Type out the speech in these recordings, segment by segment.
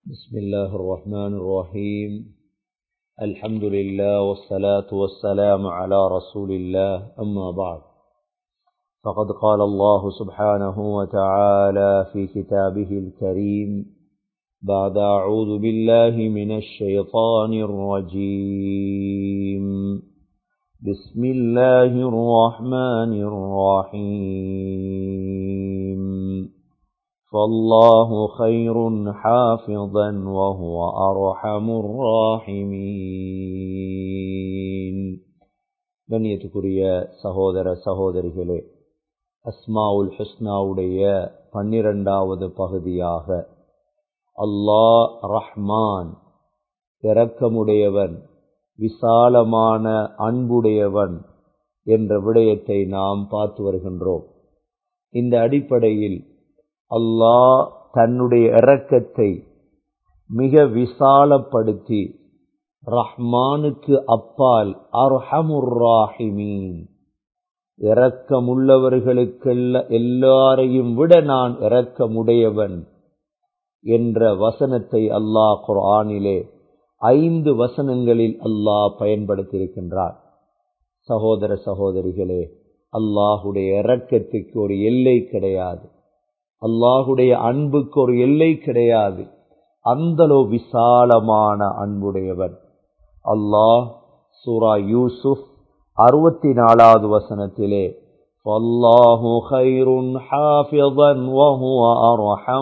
بسم الله الرحمن الرحيم الحمد لله والصلاة والسلام على رسول الله أما بعد فقد قال الله سبحانه وتعالى في كتابه الكريم بعد أعوذ بالله من الشيطان الرجيم بسم الله الرحمن الرحيم فالله خير حافظا وهو أرحم الراحمين கண்ணியத்துக்குரிய சகோதர சகோதரிகளே அஸ்மாவுல் ஹுஸ்னாவுடைய பன்னிரண்டாவது பகுதியாக அல்லாஹ் ரஹ்மான் இரக்கமுடையவன் விசாலமான அன்புடையவன் என்ற விடயத்தை நாம் பார்த்து வருகின்றோம் இந்த அடிப்படையில் அல்லாஹ் தன்னுடைய இரக்கத்தை மிக விசாலப்படுத்தி ரஹ்மானுக்கு அப்பால் அர்ஹமுர் ராஹிமீன் இரக்கமுள்ளவர்களுக்கெல்ல எல்லாரையும் விட நான் இரக்கமுடையவன் என்ற வசனத்தை அல்லாஹ் குர்ஆனிலே ஐந்து வசனங்களில் அல்லாஹ் பயன்படுத்தியிருக்கின்றார் சகோதர சகோதரிகளே அல்லாஹுடைய இரக்கத்துக்கு ஒரு எல்லை கிடையாது அல்லாஹுடைய அன்புக்கு ஒரு எல்லை கிடையாது அந்தளோ விசாலமான அன்புடையவன் அல்லாஹ் சூரா யூசுப் அறுபத்தி நாலாவது வசனத்திலே فالله خير حافظا وهو أرحم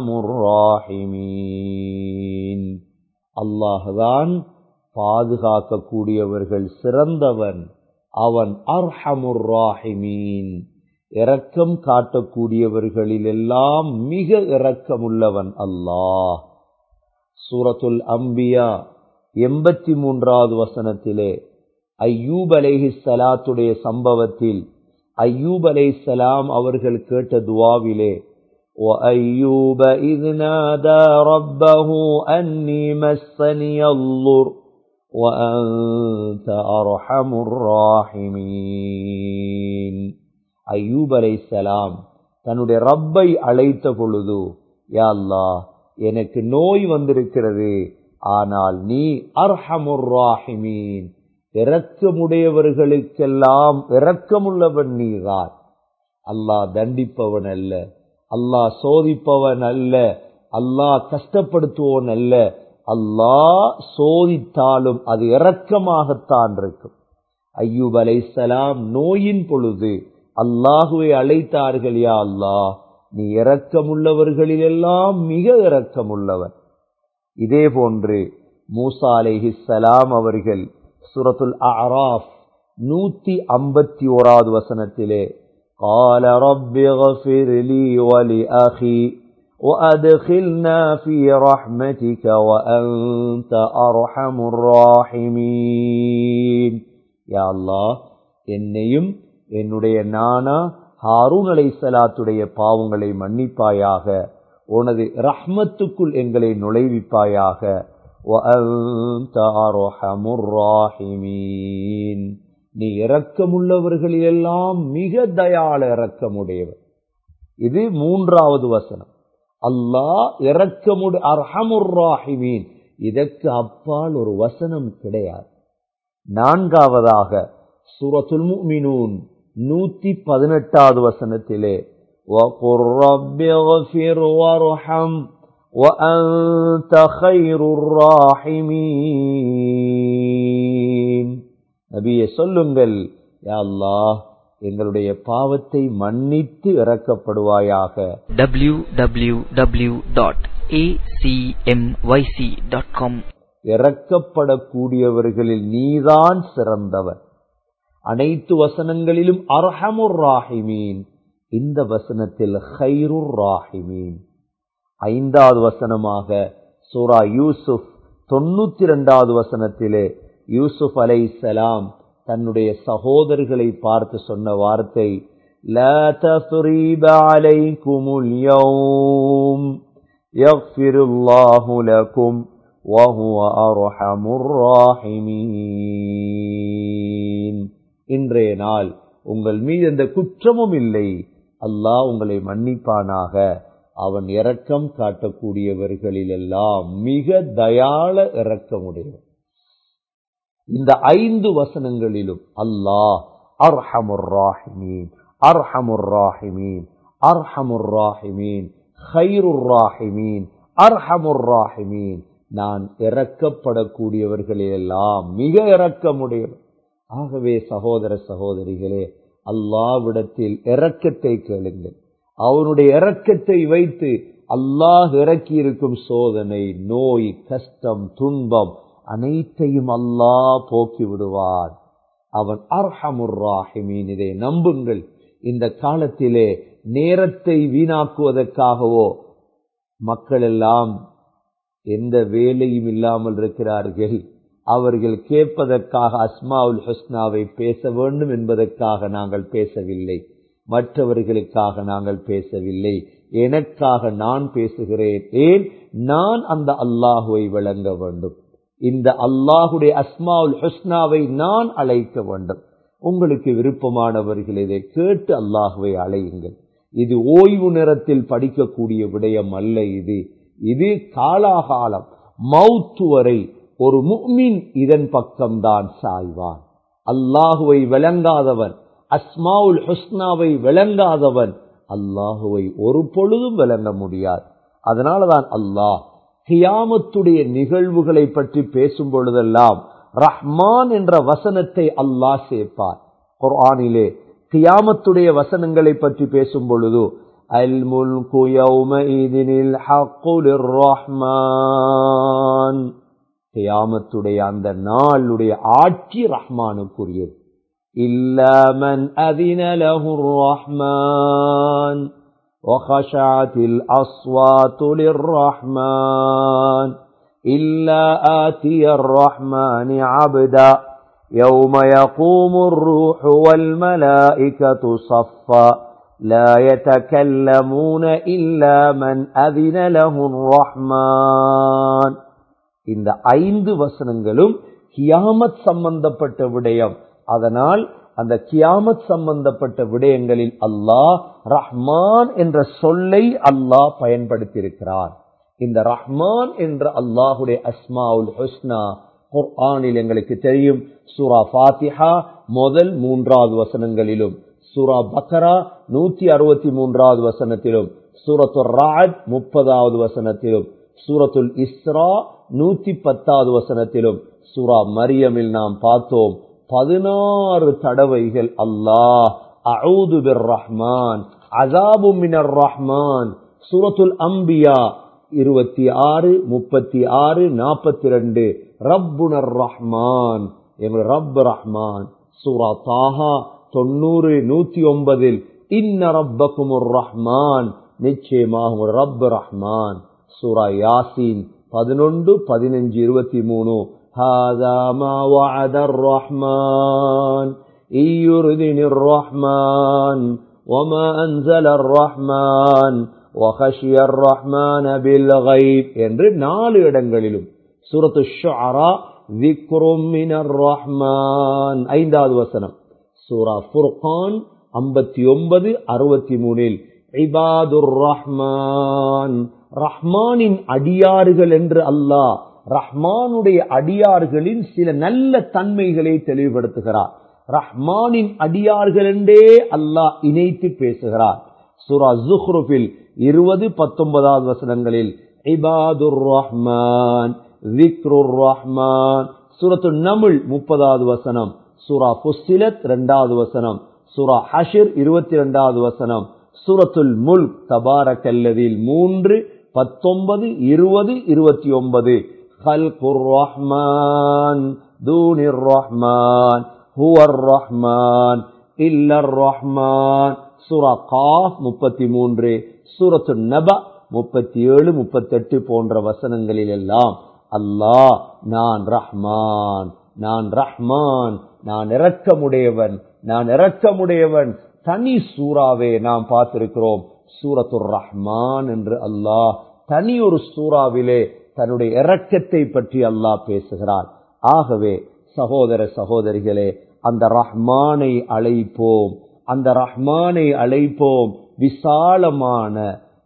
الراحمين அல்லாஹ்தான் பாதுகாக்கக்கூடியவர்கள் சிறந்தவன் அவன் அர்ஹமுர் ராஹிமீன் இரக்கம் காட்டக்கூடியவர்களில் எல்லாம் மிக இரக்கமுள்ளவன் அல்லாஹ் சூரத்துல் அம்பியா எண்பத்தி மூன்றாவது வசனத்திலே ஐயூப் அலேஹி சலாத்துடைய சம்பவத்தில் ஐயூப் அலை சலாம் அவர்கள் கேட்ட துவாவிலே وأيوب إذ نادى ربه أني مسني الضر وأنت أرحم الراحمين ஐயூப் அலை சலாம் தன்னுடைய ரப்பை அழைத்த பொழுது யா அல்லா எனக்கு நோய் வந்திருக்கிறது ஆனால் நீ அர்ஹமுர் ராஹிமீன் இரக்கமுடையவர்களுக்கெல்லாம் இரக்கமுள்ளவன் நீதான் அல்லாஹ் தண்டிப்பவன் அல்ல அல்லாஹ் சோதிப்பவன் அல்ல அல்லாஹ் கஷ்டப்படுத்துவோன் அல்ல அல்லாஹ் சோதித்தாலும் அது இரக்கமாகத்தான் இருக்கும் ஐயூப் அலைசலாம் நோயின் பொழுது அல்லாஹுவை அழைத்தார்கள் யா அல்லாஹ் நீ இரக்கமுள்ளவர்களிலெல்லாம் மிக இரக்கமுள்ளவன் இதே போன்று மூசா அலைஹிஸ்ஸலாம் அவர்கள் சுரத்துல் அராஃப் நூத்தி ஐம்பத்தி ஓராவது வசனத்திலே قال رب اغفر لي ولأخي وأدخلنا في رحمتك وأنت أرحم الراحمين يا الله என்னையும் என்னுடைய நானா ஹாரூன் அலை சலாத்துடைய பாவங்களை மன்னிப்பாயாக உனது ரஹ்மத்துக்குள் எங்களை நுழைவிப்பாயாக நீ இரக்கமுள்ளவர்களிலெல்லாம் மிக தயாள இரக்கமுடையவர் இது மூன்றாவது வசனம் அல்லாஹ் இரக்கமுடு அர்ஹமுர் ராஹிமீன் இதற்கு அப்பால் ஒரு வசனம் கிடையாது நான்காவதாக சூரத்துல் முஃமினூன் நூத்தி பதினெட்டாவது வசனத்திலே وَقُلْ رَبِّ اغْفِرْ وَارْحَمْ وَأَنْتَ خَيْرُ الراحمين நபியே சொல்லுங்கள் யா அல்லாஹ் எங்களுடைய பாவத்தை மன்னித்து இறக்கப்படுவாயாக www.acmyc.com இறக்கப்படக்கூடியவர்களில் நீதான் சிறந்தவர் அனைத்து வசனங்களிலும் அர்ஹமுர் ராஹிமீன் இந்த வசனத்தில் ஹைருர் ராஹிமீன் ஐந்தாவது வசனமாக சூரா யூசுப் தொண்ணூத்தி இரண்டாவது வசனத்திலே யூசுப் அலை சலாம் தன்னுடைய சகோதரர்களை பார்த்து சொன்ன வார்த்தை لا تثريب عليكم اليوم يغفر الله لكم وهو أرحم الراحمين இன்றைய நாள் உங்கள் மீது எந்த குற்றமும் இல்லை அல்லாஹ் உங்களை மன்னிப்பானாக அவன் இரக்கம் காட்டக்கூடியவர்களிலெல்லாம் மிக தயாள இரக்கமுடையவன் இந்த ஐந்து வசனங்களிலும் அல்லாஹ் அர்ஹமுர் ராஹிமீன் அர்ஹமுர் ராஹிமீன் அர்ஹமுர் ராஹிமீன் ஹைருர் ராஹிமீன் அர்ஹமுர் ராஹிமீன் நான் இறக்கப்படக்கூடியவர்களெல்லாம் மிக இரக்கமுடையவன் ஆகவே சகோதர சகோதரிகளே அல்லாவிடத்தில் இரக்கத்தை கேளுங்கள் அவனுடைய இரக்கத்தை வைத்து அல்லாஹ் இறக்கி இருக்கும் சோதனை நோய் கஷ்டம் துன்பம் அனைத்தையும் அல்லாஹ் போக்கி விடுவான் அவன் அர்ஹமுர் ராஹிமீன் இதை நம்புங்கள் இந்த காலத்திலே நேரத்தை வீணாக்குவதற்காகவோ மக்கள் எல்லாம் எந்த வேலையும் இல்லாமல் இருக்கிறார்கள் அவர்கள் கேட்பதற்காக அஸ்மாவுல் ஹுஸ்னாவை பேச வேண்டும் என்பதற்காக நாங்கள் பேசவில்லை மற்றவர்களுக்காக நாங்கள் பேசவில்லை எனக்காக நான் பேசுகிறேன் ஏன் நான் அந்த அல்லாஹுவை விளங்க வேண்டும் இந்த அல்லாஹுடைய அஸ்மாவுல் ஹுஸ்னாவை நான் அழைக்க வேண்டும் உங்களுக்கு விருப்பமானவர்கள் இதை கேட்டு அல்லாஹுவை அழையுங்கள் இது ஓய்வு நேரத்தில் படிக்கக்கூடிய விடயம் அல்ல இது இது காலாகாலம் மவுத்து வரை ஒரு முக்மின் இதன் பக்கம்தான் சாய்வான் அல்லாஹுவை விளங்காதவன் அஸ்மாவுல் ஹுஸ்னாவை விளங்காதவன் அல்லாஹுவை ஒரு பொழுதும் விளங்க முடியாது அதனாலதான் அல்லாஹ் கியாமத்துடைய நிகழ்வுகளை பற்றி பேசும் பொழுதெல்லாம் ரஹ்மான் என்ற வசனத்தை அல்லாஹ் சேர்ப்பார் குர்ஆனிலே கியாமத்துடைய வசனங்களை பற்றி பேசும் பொழுது அல் முல்கு யௌமஇதினில் ஹக்கு லிர்ரஹ்மான் கியாமத்துடைய அந்த நாளுடைய ஆட்சி ரஹ்மானுக்குரியது إلا من أذن له الرحمن وخشعت الأصوات للرحمن إلا آتي الرحمن عبدا يوم يقوم الروح والملائكة صفا لا يتكلمون إلا من أذن له الرحمن இந்த ஐந்து வசனங்களும் கியாமத் சம்பந்தப்பட்ட விடயம் அதனால் அந்த கியாமத் சம்பந்தப்பட்ட விடயங்களில் அல்லாஹ் ரஹ்மான் என்ற சொல்லை அல்லாஹ் பயன்படுத்தியிருக்கிறார் இந்த ரஹ்மான் என்ற அல்லாஹுடைய அஸ்மாவுல் ஹுஸ்னா குர்ஆனில் எங்களுக்கு தெரியும் சூரா ஃபாத்திஹா முதல் மூன்றாவது வசனங்களிலும் சூரா பக்கரா நூத்தி அறுபத்தி மூன்றாவது வசனத்திலும் சூரத்துல் ராட் முப்பதாவது வசனத்திலும் சூரத்துல் இஸ்ரா நூத்தி பத்தாவது வசனத்திலும் சூரா மரியமில் நாம் பார்த்தோம் பதினாறு தடவைகள் அல்லாஹ் அவுது பிர் ரஹ்மான் அசாபு மினர் ரஹ்மான் சூரத்துல் அம்பியா இருபத்தி ஆறு முப்பத்தி ஆறு நாற்பத்தி ரெண்டு ரப்புனர் ரஹ்மான் எங்கள் ரப் ரஹ்மான் சூரா தாஹா தொண்ணூறு நூத்தி ஒன்பதில் இன்ன ரப்பகுமுர் ரஹ்மான் நிச்சயமாக ரப் ரஹ்மான் சூரா யாசீன் பதினொன்று பதினஞ்சு இருபத்தி மூணு هذا ما وعد الرحمن إن يردني الرحمن وما أنزل الرحمن وخشي الرحمن بالغيب என்று நாலு இடங்களிலும் சூரத்து ஷுஅரா ذكر من الرحمن ஐந்தாவது வசனம் சூரா ஃபுர்கான் ஐம்பத்தி ஒன்பது அறுபத்தி மூணில் இபாதுர் ரஹ்மான் ரஹ்மானின் அடியார்கள் என்று அல்லாஹ் ரஹ்மானுடைய அடியார்களின் சில நல்ல தன்மைகளை தெளிவுபடுத்துகிறார் ரஹ்மானின் அடியார்கள் என்றே அல்லாஹ் இணைத்து பேசுகிறார் சுரா ஜுஹ்ருஃபில் இருபது பத்தொன்பதாவது வசனங்களில் இபாதுர் ரஹ்மான் விக்ருர் ரஹ்மான் சூரத்து நமுல் முப்பதாவது வசனம் சூரா புஸ்திலத் இரண்டாவது வசனம் சூரா ஹஷிர் இருபத்தி இரண்டாவது வசனம் சூரத்துல் முல் தபாரக்கல்லதில் மூன்று பத்தொன்பது இருபது இருபத்தி ஒன்பது خلق الرحمن دون الرحمن هو الرحمن إلا الرحمن சூரா காஃப் முப்பத்தி மூன்று சூரத்து நப முப்பத்தி ஏழு முப்பத்தெட்டு போன்ற வசனங்களில் எல்லாம் அல்லாஹ் நான் ரஹ்மான் நான் ரஹ்மான் நான் இரக்கமுடையவன் நான் இரக்கமுடையவன் தனி சூறாவே நாம் பார்த்திருக்கிறோம் சூரத்துர் ரஹ்மான் என்று அல்லாஹ் தனி ஒரு சூறாவிலே தன்னுடைய இரக்கத்தை பற்றி அல்லாஹ் பேசுகிறார் ஆகவே சகோதர சகோதரிகளே அந்த ரஹ்மானை அழைப்போம் அந்த ரஹ்மானை அழைப்போம் விசாலமான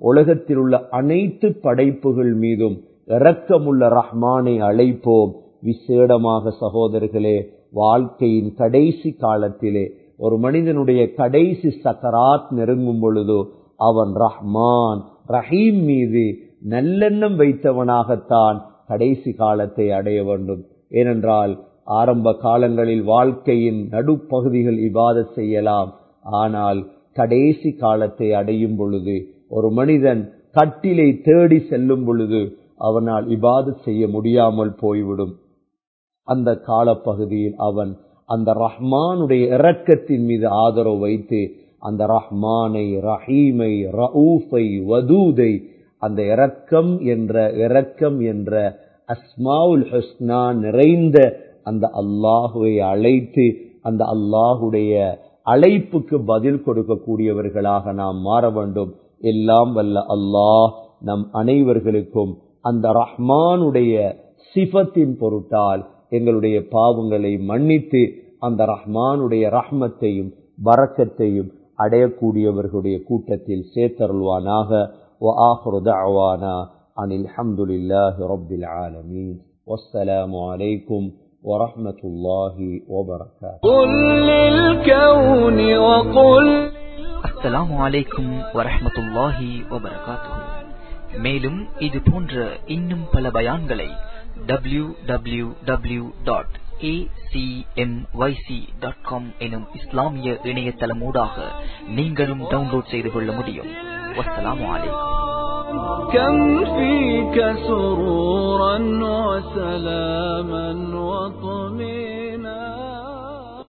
உலகத்தில் உள்ள அனைத்து படைப்புகள் மீதும் இரக்கமுள்ள ரஹ்மானை அழைப்போம் விசேடமாக சகோதரர்களே வாழ்க்கையின் கடைசி காலத்திலே ஒரு மனிதனுடைய கடைசி சக்கராத் நெருங்கும் பொழுதோ அவன் ரஹ்மான் ரஹீம் மீது நல்லெண்ணம் வைத்தவனாகத்தான் கடைசி காலத்தை அடைய வேண்டும் ஏனென்றால் ஆரம்ப காலங்களில் வாழ்க்கையின் நடுப்பகுதிகள் இவாத செய்யலாம் ஆனால் கடைசி காலத்தை அடையும் பொழுது ஒரு மனிதன் கட்டிலை தேடி செல்லும் பொழுது அவனால் இபாது செய்ய முடியாமல் போய்விடும் அந்த காலப்பகுதியில் அவன் அந்த ரஹ்மானுடைய இரக்கத்தின் மீது ஆதரவு வைத்து அந்த ரஹ்மானை ரஹீமை ரவுஃபை வதூதை அந்த இரக்கம் என்ற இரக்கம் என்ற அஸ்மாவுல் ஹஸ்னா நிறைந்த அந்த அல்லாஹுவை அழைத்து அந்த அல்லாஹுடைய அழைப்புக்கு பதில் கொடுக்கக்கூடியவர்களாக நாம் மாற வேண்டும் எல்லாம் வல்ல அல்லாஹ் நம் அனைவர்களுக்கும் அந்த ரஹ்மானுடைய சிபத்தின் பொருட்டால் எங்களுடைய பாவங்களை மன்னித்து அந்த ரஹ்மானுடைய ரஹ்மத்தையும் வரக்கத்தையும் அடையக்கூடியவர்களுடைய கூட்டத்தில் சேர்த்தருள்வானாக وآخر دعوانا عن الحمد لله رب العالمين والسلام عليكم ورحمة الله وبركاته قل للكون وقل அஸ்ஸலாமு அலைக்கும் வரஹ்மத்துல்லாஹி வபரகாத்துஹு மேலும் இது போன்ற இன்னும் பல பயான்களை W W W dot dot com எனும் இஸ்லாமிய இணையதளமூடாக நீங்களும் டவுன்லோட் செய்து கொள்ள முடியும் வஸ்ஸலாமு அலைக்கும் كم فيك سرورا وسلاما وطمئنا